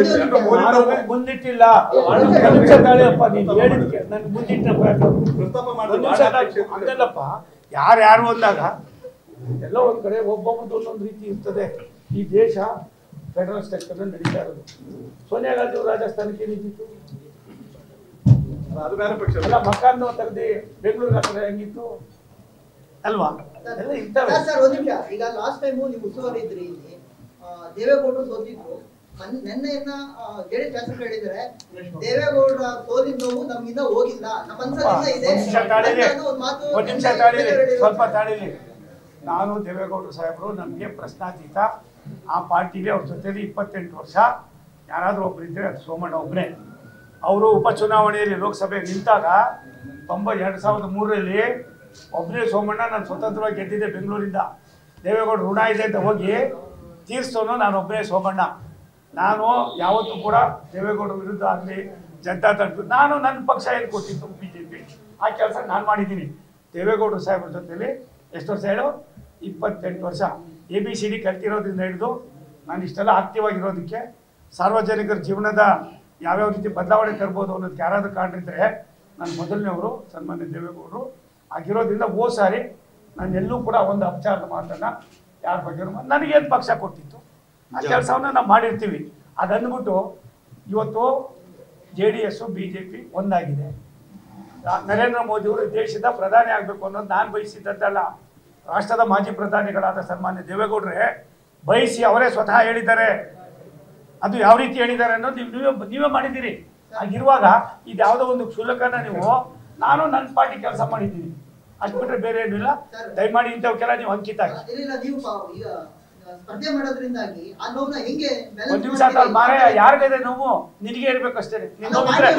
ನಾನು ಮುಂದಿಟ್ಟಿಲ್ಲ ಒಂದು ನಿಮಿಷ ತಾಳಿಯಪ್ಪ ನೀನು ಹೇಳಿದ್ಕೆ ನನ್ಗೆ ಮುಂದಿಟ್ಟಪ್ಪ ಪ್ರಸ್ತಾಪ ಒಂದು ನಿಮಿಷ ತಾಳಿ ಹಂಗಲ್ಲಪ್ಪ ಯಾರ್ಯಾರು ಅಂದಾಗ ಎಲ್ಲ ಒಂದ್ ಕಡೆ ಒಬ್ಬೊಬ್ಬದ್ದು ಒಂದೊಂದು ರೀತಿ ಇರ್ತದೆ ಈ ದೇಶ ಫೆಡರಲ್ ಸ್ಟ್ರಕ್ಚರ್ ನಡೀತಾ ಇರೋದು ಸೋನಿಯಾ ಗಾಂಧಿ ಅವರು ರಾಜಸ್ಥಾನಕ್ಕೆ ಏನಿದ್ದಿತ್ತು ಅದು ಬೇರೆ ಪಕ್ಷ ಎಲ್ಲ ಮಕಾನ್ ತೆಗ್ದು ಬೆಂಗಳೂರು ಹತ್ರ ಹೆಂಗಿತ್ತು ಅಲ್ವಾ ಎಲ್ಲ ಇಂಥವೇ ಸರ್ ಸರ್ ಒಂದ್ ನಿಮಿಷ ಈಗ ಲಾಸ್ಟ್ ಟೈಮು ನೀವು ಉಸ್ತುವಾರಿ ಇದ್ರಿ ಇಲ್ಲಿ ಆ, ದೇವೇಗೌಡರು ಸೋತಿದ್ರು ಮನ್- ನೆನ್ನೆಯನ್ನ ಜೆಡಿಎಸ್ ಶಾಸಕರು ಹೇಳಿದ್ದಾರೆ ದೇವೇಗೌಡರ ಸೋಲಿನ ನೋವು ನಮ್ಗಿಂದ ಹೋಗಿಲ್ಲ ನಮ್ಮ ಮನ್ಸಲ್ಲಿಂದ ಇದೆ ಒಂದ್ ನಿಮಿಷ ತಾಳಿಲಿ ಅಂತ ಒಂದು ಮಾತು ಒಂದ್ ನಿಮಿಷ ನೆನ್ನೆ ತಾಳಿಲಿ ಹೇಳಿದ್ರು. ಸ್ವಲ್ಪ ತಾಳಿಲಿ ನಾನು ದೇವೇಗೌಡರು ಸಾಹೇಬರು ನಮಗೆ ಪ್ರಶ್ನಾತೀತ ಆ ಪಾರ್ಟಿಗೆ ಅವ್ರ ಜೊತೆಲಿ ಇಪ್ಪತ್ತೆಂಟು ವರ್ಷ ಯಾರಾದರೂ ಒಬ್ರು ಇದ್ರೆ ಅದು ಸೋಮಣ್ಣ ಒಬ್ಬನೇ ಅವರು ಉಪಚುನಾವಣೆಯಲ್ಲಿ ಲೋಕಸಭೆ ನಿಂತಾಗ ತೊಂಬ ಎರಡು ಸಾವಿರದ ಮೂರರಲ್ಲಿ ಒಬ್ಬನೇ ಸೋಮಣ್ಣ ನಾನು ಸ್ವತಂತ್ರವಾಗಿ ಗೆದ್ದಿದ್ದೆ ಬೆಂಗಳೂರಿಂದ ದೇವೇಗೌಡರು ಋಣ ಇದೆ ಅಂತ ಹೋಗಿ ತೀರ್ಸೋನು ನಾನು ಒಬ್ಬನೇ ಸೋಮಣ್ಣ ನಾನು ಯಾವತ್ತೂ ಕೂಡ ದೇವೇಗೌಡರ ವಿರುದ್ಧ ಆಗಲಿ ಜನತಾ ದಳ ನಾನು ನನ್ನ ಪಕ್ಷ ಏನು ಕೊಟ್ಟಿತ್ತು ಬಿ ಜೆ ಪಿ ಆ ಕೆಲಸ ನಾನು ಮಾಡಿದ್ದೀನಿ ದೇವೇಗೌಡರು ಸಾಹೇಬ್ರ ಜೊತೆಲಿ ಎಷ್ಟು ವರ್ಷ ಹೇಳು ಇಪ್ಪತ್ತೆಂಟು ವರ್ಷ ಎ ಬಿ ಸಿ ಡಿ ಕಲ್ತಿರೋದ್ರಿಂದ ಹಿಡಿದು ನಾನು ಇಷ್ಟೆಲ್ಲ ಆಕ್ಟಿವ್ ಆಗಿರೋದಕ್ಕೆ ಸಾರ್ವಜನಿಕರ ಜೀವನದ ಯಾವ್ಯಾವ ರೀತಿ ಬದಲಾವಣೆ ತರ್ಬೋದು ಅನ್ನೋದಕ್ಕೆ ಯಾರಾದರೂ ಕಾರಣಿದ್ರೆ ನಾನು ಮೊದಲನೇವರು ಸನ್ಮಾನ್ಯ ದೇವೇಗೌಡರು ಆಗಿರೋದ್ರಿಂದ ಓ ಸಾರಿ ನಾನು ಎಲ್ಲೂ ಕೂಡ ಒಂದು ಅಪಚಾರದ ಮಾತನ್ನ ಯಾರ ಬಗ್ಗೆ ನನಗೇನು ಪಕ್ಷ ಕೊಟ್ಟಿತ್ತು ಆ ಕೆಲಸವನ್ನು ನಾವು ಮಾಡಿರ್ತೀವಿ ಅದಂದ್ಬಿಟ್ಟು ಇವತ್ತು J D S B J P ಒಂದಾಗಿದೆ ರಾ- ನರೇಂದ್ರ ಮೋದಿಯವರು ದೇಶದ ಪ್ರಧಾನಿ ಆಗಬೇಕು ಅನ್ನೋದು ನಾನು ಬಯಸಿದ್ದದ್ದಲ್ಲ ರಾಷ್ಟ್ರದ ಮಾಜಿ ಪ್ರಧಾನಿಗಳಾದ ಸನ್ಮಾನ್ಯ ದೇವೇಗೌಡರೇ ಬಯಸಿ ಅವರೇ ಸ್ವತಃ ಹೇಳಿದ್ದಾರೆ ಅದು ಯಾವ ರೀತಿ ಹೇಳಿದ್ದಾರೆ ಅನ್ನೋದು ನೀವು ನೀವೇ ನೀವೇ ಮಾಡಿದ್ದೀರಿ ಹಾಗಿರುವಾಗ ಇದು ಯಾವುದೋ ಒಂದು ಕ್ಷುಲ್ಲಕನ ನೀವು ನಾನು ನನ್ನ ಪಾರ್ಟಿ ಕೆಲಸ ಮಾಡಿದ್ದೀನಿ ಅಷ್ಟು ಬಿಟ್ಟರೆ ಬೇರೆ ಏನೂ ಇಲ್ಲ ದಯಮಾಡಿ ಇಂಥವಕ್ಕೆಲ್ಲ ನೀವು ಅಂಕಿತ ಹಾಕಿ ಇಲ್ಲ ಇಲ್ಲ ನೀವು ಪಾ- ಈಗ ಆ, ಸ್ಪರ್ಧೆ ಮಾಡೋದ್ರಿಂದಾಗಿ ಆ ನೋವನ್ನ ಹೆಂಗೆ balance ಒಂದ್ ನಿಮಿಷ ಮಾಡ್ತೀರಿ? ಆತಲ್ಲ ಮಾರೇ ಯಾರಿಗಿದೆ ನೋವು ನಿನಗೆ ಇರ್ಬೇಕು ಅಷ್ಟೇ ನಿನ್ನ ಅಲ್ಲ, ನೋವಿದ್ರೆ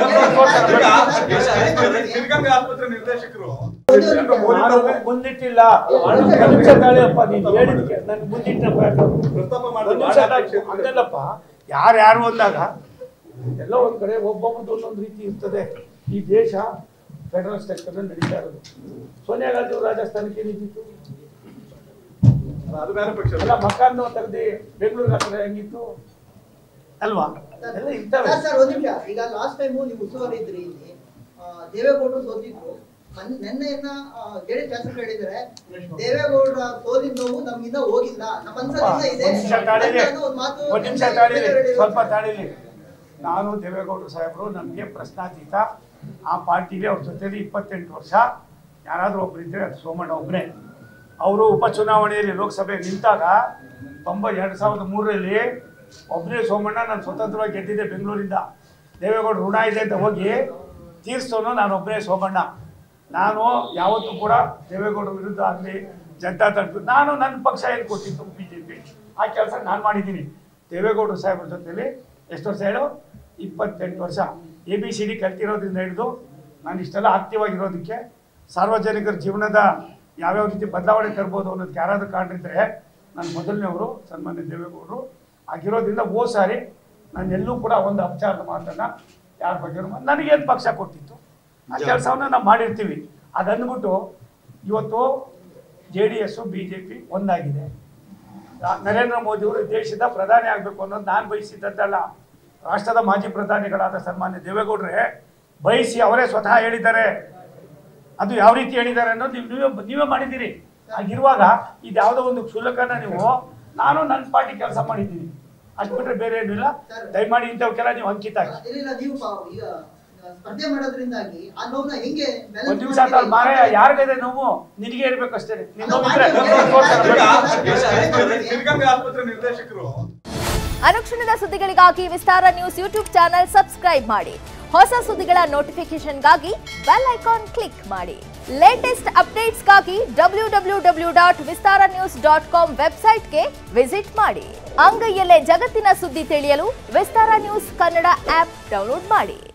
ಮಾಡಿ. ಸಿದ್ಧಗಂಗಾ ಆಸ್ಪತ್ರೆ ನಿರ್ದೇಶಕರು ನಾನು ಮುಂದಿಟ್ಟಿಲ್ಲ ಒಂದು ನಿಮಿಷ ತಾಳಿಯಪ್ಪ ನೀನು ಹೇಳಿದ್ಕೆ ನನ್ಗೆ ಮುಂದಿಟ್ಟಪ್ಪ ಪ್ರಸ್ತಾಪ ಒಂದು ನಿಮಿಷ ತಾಳಿ ಹಂಗಲ್ಲಪ್ಪ ಯಾರ್ಯಾರು ಅಂದಾಗ ಎಲ್ಲ ಒಂದ್ ಕಡೆ ಒಬ್ಬೊಬ್ಬದ್ದು ಒಂದೊಂದು ರೀತಿ ಇರ್ತದೆ ಈ ದೇಶ ಫೆಡರಲ್ ಸ್ಟ್ರಕ್ಚರ್ ನಡೀತಾ ಇರೋದು ಸೋನಿಯಾ ಗಾಂಧಿ ಅವರು ರಾಜಸ್ಥಾನಕ್ಕೆ ಏನಿದ್ದಿತ್ತು ಅದು ಬೇರೆ ಪಕ್ಷ ಎಲ್ಲ ಮಕಾನ್ ತೆಗ್ದು ಬೆಂಗಳೂರು ಹತ್ರ ಹೆಂಗಿತ್ತು ಅಲ್ವಾ ಎಲ್ಲ ಇಂಥವೇ ಸರ್ ಸರ್ ಒಂದ್ ನಿಮಿಷ ಈಗ ಲಾಸ್ಟ್ ಟೈಮು ನೀವು ಉಸ್ತುವಾರಿ ಇದ್ರಿ ಇಲ್ಲಿ ಆ, ದೇವೇಗೌಡರು ಸೋತಿದ್ರು ಮನ್- ನೆನ್ನೆಯನ್ನ ಜೆಡಿಎಸ್ ಶಾಸಕರು ಹೇಳಿದ್ದಾರೆ ದೇವೇಗೌಡರ ಸೋಲಿನ ನೋವು ನಮ್ಗಿಂದ ಹೋಗಿಲ್ಲ ನಮ್ಮ ಮನ್ಸಲ್ಲಿಂದ ಇದೆ ಒಂದ್ ನಿಮಿಷ ತಾಳಿಲಿ ಅಂತ ಒಂದು ಮಾತು ಒಂದ್ ನಿಮಿಷ ನೆನ್ನೆ ತಾಳಿಲಿ ಹೇಳಿದ್ರು. ಸ್ವಲ್ಪ ತಾಳಿಲಿ ನಾನು ದೇವೇಗೌಡರು ಸಾಹೇಬರು ನಮಗೆ ಪ್ರಶ್ನಾತೀತ ಆ ಪಾರ್ಟಿಗೆ ಅವ್ರ ಜೊತೆಲಿ ಇಪ್ಪತ್ತೆಂಟು ವರ್ಷ ಯಾರಾದರೂ ಒಬ್ರು ಇದ್ರೆ ಅದು ಸೋಮಣ್ಣ ಒಬ್ಬನೇ ಅವರು ಉಪಚುನಾವಣೆಯಲ್ಲಿ ಲೋಕಸಭೆ ನಿಂತಾಗ ತೊಂಬ ಎರಡು ಸಾವಿರದ ಮೂರರಲ್ಲಿ ಒಬ್ಬನೇ ಸೋಮಣ್ಣ ನಾನು ಸ್ವತಂತ್ರವಾಗಿ ಗೆದ್ದಿದ್ದೆ ಬೆಂಗಳೂರಿಂದ ದೇವೇಗೌಡರು ಋಣ ಇದೆ ಅಂತ ಹೋಗಿ ತೀರ್ಸೋನು ನಾನು ಒಬ್ಬನೇ ಸೋಮಣ್ಣ ನಾನು ಯಾವತ್ತೂ ಕೂಡ ದೇವೇಗೌಡರ ವಿರುದ್ಧ ಆಗಲಿ ಜನತಾ ದಳ ನಾನು ನನ್ನ ಪಕ್ಷ ಏನು ಕೊಟ್ಟಿತ್ತು ಬಿ ಜೆ ಪಿ ಆ ಕೆಲಸ ನಾನು ಮಾಡಿದ್ದೀನಿ ದೇವೇಗೌಡರು ಸಾಹೇಬ್ರ ಜೊತೆಲಿ ಎಷ್ಟು ವರ್ಷ ಹೇಳು ಇಪ್ಪತ್ತೆಂಟು ವರ್ಷ ಎ ಬಿ ಸಿ ಡಿ ಕಲ್ತಿರೋದ್ರಿಂದ ಹಿಡಿದು ನಾನು ಇಷ್ಟೆಲ್ಲ ಆಕ್ಟಿವ್ ಆಗಿರೋದಕ್ಕೆ ಸಾರ್ವಜನಿಕರ ಜೀವನದ ಯಾವ್ಯಾವ ರೀತಿ ಬದಲಾವಣೆ ತರ್ಬೋದು ಅನ್ನೋದಕ್ಕೆ ಯಾರಾದರೂ ಕಾರಣಿದ್ರೆ ನಾನು ಮೊದಲನೇವರು ಸನ್ಮಾನ್ಯ ದೇವೇಗೌಡರು ಆಗಿರೋದ್ರಿಂದ ಓ ಸಾರಿ ನಾನು ಎಲ್ಲೂ ಕೂಡ ಒಂದು ಅಪಚಾರದ ಮಾತನ್ನ ಯಾರ ಬಗ್ಗೆ ನನಗೇನು ಪಕ್ಷ ಕೊಟ್ಟಿತ್ತು ಆ ಕೆಲಸವನ್ನು ನಾವು ಮಾಡಿರ್ತೀವಿ ಅದಂದ್ಬಿಟ್ಟು ಇವತ್ತು J D S B J P ಒಂದಾಗಿದೆ ರಾ- ನರೇಂದ್ರ ಮೋದಿಯವರು ದೇಶದ ಪ್ರಧಾನಿ ಆಗಬೇಕು ಅನ್ನೋದು ನಾನು ಬಯಸಿದ್ದದ್ದಲ್ಲ ರಾಷ್ಟ್ರದ ಮಾಜಿ ಪ್ರಧಾನಿಗಳಾದ ಸನ್ಮಾನ್ಯ ದೇವೇಗೌಡರೇ ಬಯಸಿ ಅವರೇ ಸ್ವತಃ ಹೇಳಿದ್ದಾರೆ ಅದು ಯಾವ ರೀತಿ ಹೇಳಿದ್ದಾರೆ ಅನ್ನೋದು ನೀವು ನೀವೇ ನೀವೇ ಮಾಡಿದ್ದೀರಿ ಹಾಗಿರುವಾಗ ಇದು ಯಾವುದೋ ಒಂದು ಕ್ಷುಲ್ಲಕನ ನೀವು ನಾನು ನನ್ನ ಪಾರ್ಟಿ ಕೆಲಸ ಮಾಡಿದ್ದೀನಿ ಅಷ್ಟು ಬಿಟ್ಟರೆ ಬೇರೆ ಏನೂ ಇಲ್ಲ ದಯಮಾಡಿ ಇಂಥವಕ್ಕೆಲ್ಲ ನೀವು ಅಂಕಿತ ಹಾಕಿ ಇಲ್ಲ ಇಲ್ಲ ನೀವು ಪಾ- ಈಗ ಆ, ಸ್ಪರ್ಧೆ ಮಾಡೋದ್ರಿಂದಾಗಿ ಆ ನೋವನ್ನ ಹೆಂಗೆ balance ಒಂದ್ ನಿಮಿಷ ಆತಲ್ಲ ಮಾರೇ ಮಾಡ್ತೀರಿ? ಯಾರಿಗಿದೆ ನೋವು ನಿನಗೆ ಇರ್ಬೇಕು ಅಷ್ಟೇ ನಿನ್ನ ಅಲ್ಲ, ನೋವಿದ್ರೆ ಮಾಡಿ. ಸಿದ್ಧಗಂಗಾ ಆಸ್ಪತ್ರೆ ನಿರ್ದೇಶಕರು ಅನುಕ್ಷಣದ ಸುದ್ದಿಗಳಿಗಾಗಿ Vistara news YouTube channel subscribe ಮಾಡಿ ಹೊಸ ಸುದ್ದಿಗಳ ನೋಟಿಫಿಕೇಶನ್ಗಾಗಿ ಬೆಲ್ ಐಕಾನ್ ಕ್ಲಿಕ್ ಮಾಡಿ ಲೇಟೆಸ್ಟ್ ಅಪ್ಡೇಟ್ಸ್ಗಾಗಿ W W W dot Vistara news dot com ವೆಬ್ಸೈಟ್ಗೆ ವಿಸಿಟ್ ಮಾಡಿ ಅಂಗೈಯಲ್ಲೇ ಜಗತ್ತಿನ ಸುದ್ದಿ ತಿಳಿಯಲು Vistara news Kannada app download ಮಾಡಿ